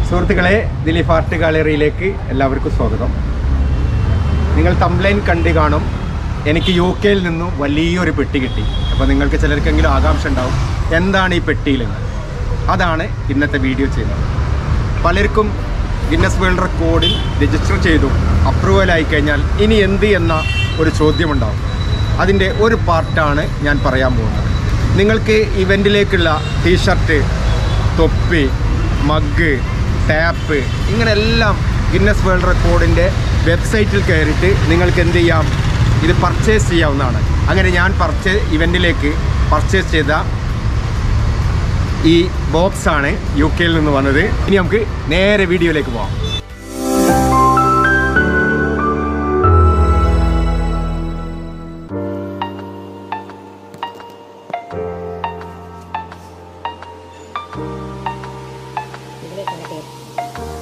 സുഹൃത്തുക്കളെ ദിലീപ് ആർട്ട് ഗാലറിയിലേക്ക് എല്ലാവർക്കും സ്വാഗതം നിങ്ങൾ തംബ്ലൈൻ കണ്ടു കാണും എനിക്ക് യു കെയിൽ നിന്നും വലിയൊരു പെട്ടി കിട്ടി അപ്പോൾ നിങ്ങൾക്ക് ചിലർക്കെങ്കിലും ആകാംക്ഷ ഉണ്ടാവും എന്താണ് ഈ പെട്ടിയിലെന്ന് അതാണ് ഇന്നത്തെ വീഡിയോ ചെയ്യുന്നത് പലർക്കും ഗിന്നസ് വേൾഡ് റെക്കോർഡിൽ രജിസ്റ്റർ ചെയ്തു അപ്രൂവൽ ആയി കഴിഞ്ഞാൽ ഇനി എന്ത് എന്ന ഒരു ചോദ്യമുണ്ടാവും അതിൻ്റെ ഒരു പാർട്ടാണ് ഞാൻ പറയാൻ പോകുന്നത് നിങ്ങൾക്ക് ഇവൻറ്റിലേക്കുള്ള ടീഷർട്ട് തൊപ്പി മഗ് ടാപ്പ് ഇങ്ങനെയെല്ലാം ഗിന്നസ് വേൾഡ് റെക്കോർഡിൻ്റെ വെബ്സൈറ്റിൽ കയറിയിട്ട് നിങ്ങൾക്ക് എന്ത് ചെയ്യാം ഇത് പർച്ചേസ് ചെയ്യാവുന്നതാണ് അങ്ങനെ ഞാൻ പർച്ചേ ഇവൻറ്റിലേക്ക് പർച്ചേസ് ചെയ്ത ഈ ബോക്സ് ആണ് യു കെയിൽ നിന്ന് വന്നത് ഇനി നമുക്ക് നേരെ വീഡിയോയിലേക്ക് പോകാം ഇതിലേക്ക് അങ്ങോട്ട്